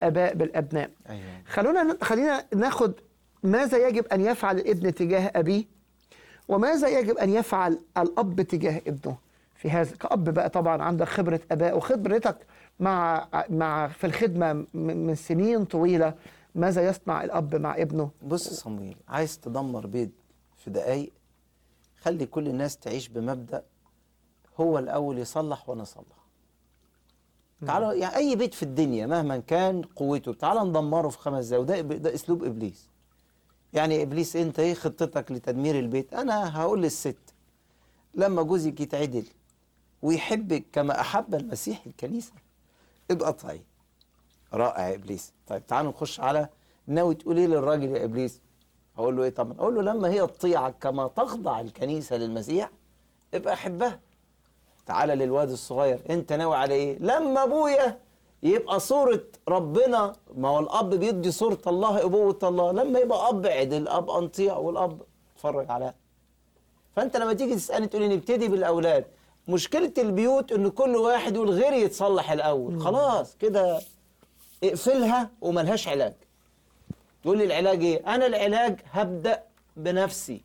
اباء بالابناء ايوه خلونا خلينا ناخد ماذا يجب ان يفعل الابن تجاه ابيه وماذا يجب ان يفعل الاب تجاه ابنه في هذا كأب بقى طبعا عندك خبرة آباء وخبرتك مع مع في الخدمة م- من سنين طويلة ماذا يصنع الأب مع ابنه بص يا صمويل عايز تدمر بيت في دقايق خلي كل الناس تعيش بمبدأ هو الأول يصلح وأنا أصلح تعالوا يعني أي بيت في الدنيا مهما كان قوته تعالى ندمره في خمس دقايق وده ده أسلوب إبليس يعني إبليس أنت إيه خطتك لتدمير البيت أنا هقول للست لما جوزك يتعدل ويحبك كما أحب المسيح الكنيسة ابقى طيب رائع يا ابليس طيب تعالوا نخش على ناوي تقول ايه للراجل يا ابليس اقول له ايه طبعا اقول له لما هي تطيعك كما تخضع الكنيسه للمسيح ابقى احبها تعالى للواد الصغير انت ناوي على ايه لما ابويا يبقى صورة ربنا ما هو الأب بيدي صورة الله أبوة الله لما يبقى أب عدل الأب أنطيع والأب اتفرج عليها فأنت لما تيجي تسألني تقول لي نبتدي بالأولاد مشكلة البيوت إن كل واحد يقول غيري يتصلح الأول خلاص كده اقفلها وملهاش علاج تقول لي العلاج ايه انا العلاج هبدا بنفسي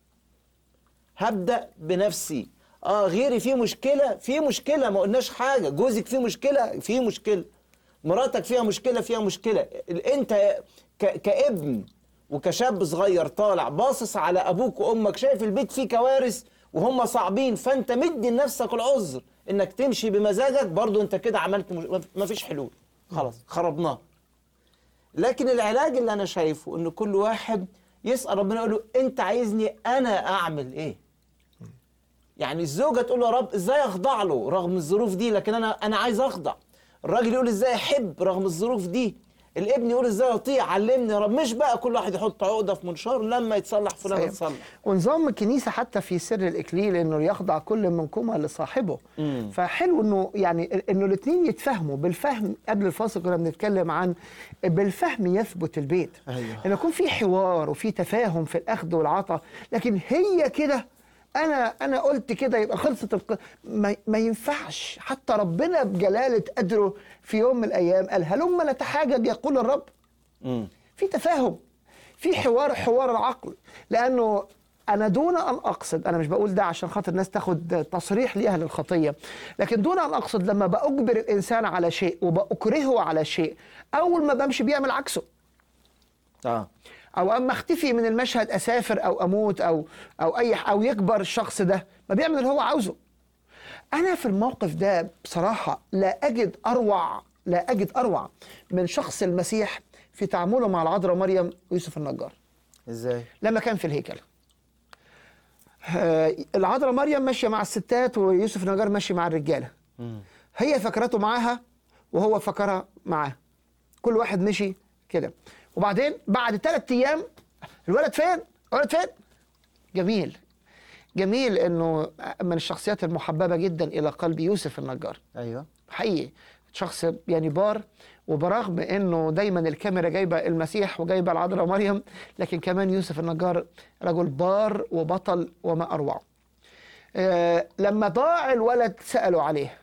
هبدا بنفسي اه غيري فيه مشكله في مشكله ما قلناش حاجه جوزك فيه مشكله فيه مشكله مراتك فيها مشكله فيها مشكله ال- انت ك- كابن وكشاب صغير طالع باصص على ابوك وامك شايف البيت فيه كوارث وهم صعبين فانت مدي لنفسك العذر انك تمشي بمزاجك برضو انت كده عملت مش... ما فيش حلول خلاص خربناه لكن العلاج اللي انا شايفه ان كل واحد يسال ربنا يقول له انت عايزني انا اعمل ايه يعني الزوجه تقول له يا رب ازاي اخضع له رغم الظروف دي لكن انا انا عايز اخضع الراجل يقول ازاي احب رغم الظروف دي الابن يقول ازاي اطيع علمني يا رب مش بقى كل واحد يحط عقده في منشار لما يتصلح فلان صحيح. يتصلح ونظام الكنيسة حتى في سر الإكليل إنه يخضع كل منكما لصاحبه مم. فحلو إنه يعني إنه الاثنين يتفاهموا بالفهم قبل الفاصل كنا بنتكلم عن بالفهم يثبت البيت أيوه. إن يكون في حوار وفي تفاهم في الأخذ والعطاء لكن هي كده أنا أنا قلت كده يبقى خلصت الق... ما, ما ينفعش حتى ربنا بجلالة قدره في يوم من الأيام قال هلما نتحاجج يقول الرب امم في تفاهم في حوار حوار العقل لانه انا دون ان اقصد انا مش بقول ده عشان خاطر الناس تاخد تصريح ليها للخطيه لكن دون ان اقصد لما باجبر الانسان على شيء وباكرهه على شيء اول ما بمشي بيعمل عكسه اه او اما اختفي من المشهد اسافر او اموت او او اي او يكبر الشخص ده ما بيعمل اللي هو عاوزه انا في الموقف ده بصراحه لا اجد اروع لا اجد اروع من شخص المسيح في تعامله مع العذراء مريم ويوسف النجار ازاي لما كان في الهيكل آه، العذراء مريم ماشيه مع الستات ويوسف النجار ماشي مع الرجاله امم هي فكرته معاها وهو فكرها معاه كل واحد مشي كده وبعدين بعد ثلاث ايام الولد فين؟ الولد فين؟ جميل جميل انه من الشخصيات المحببه جدا الى قلب يوسف النجار ايوه حقيقي شخص يعني بار وبرغم انه دايما الكاميرا جايبه المسيح وجايبه العذراء مريم لكن كمان يوسف النجار رجل بار وبطل وما اروعه. آه لما ضاع الولد سالوا عليه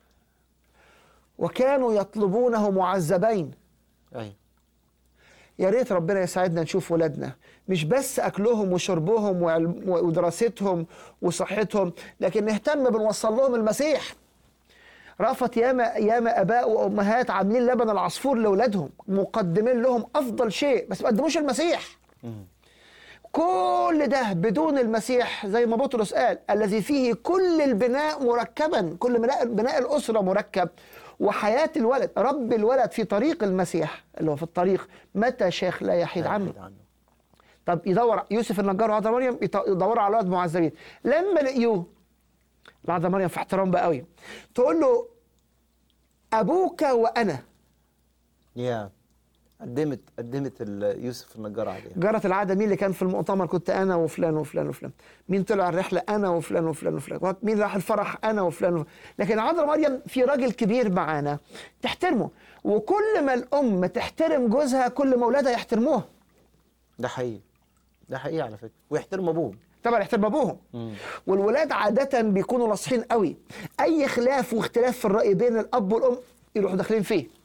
وكانوا يطلبونه معذبين ايوه يا ريت ربنا يساعدنا نشوف ولادنا مش بس اكلهم وشربهم وعلم- ودراستهم وصحتهم لكن نهتم بنوصل لهم المسيح رأفت ياما ياما اباء وامهات عاملين لبن العصفور لاولادهم مقدمين لهم افضل شيء بس ما قدموش المسيح مم. كل ده بدون المسيح زي ما بطرس قال الذي فيه كل البناء مركبا كل بناء بناء الاسره مركب وحياه الولد رب الولد في طريق المسيح اللي هو في الطريق متى شيخ لا يحيد عنه بعيد عنه طب يدور يوسف النجار وعذراء مريم يط- يدوروا على ولد معذبين لما لقيوه العذراء مريم في احترام بقى قوي تقول له ابوك وانا يا قدمت قدمت ال- يوسف النجار عليها جرت العاده مين اللي كان في المؤتمر كنت انا وفلان وفلان وفلان مين طلع الرحله انا وفلان وفلان وفلان مين راح الفرح انا وفلان وفلان. لكن عذراء مريم في راجل كبير معانا تحترمه وكل ما الام تحترم جوزها كل ما اولادها يحترموها ده حقيقي ده حقيقي على فكره ويحترم ابوهم طبعا يحترم ابوهم مم. والولاد عاده بيكونوا ناصحين قوي اي خلاف واختلاف في الراي بين الاب والام يروحوا داخلين فيه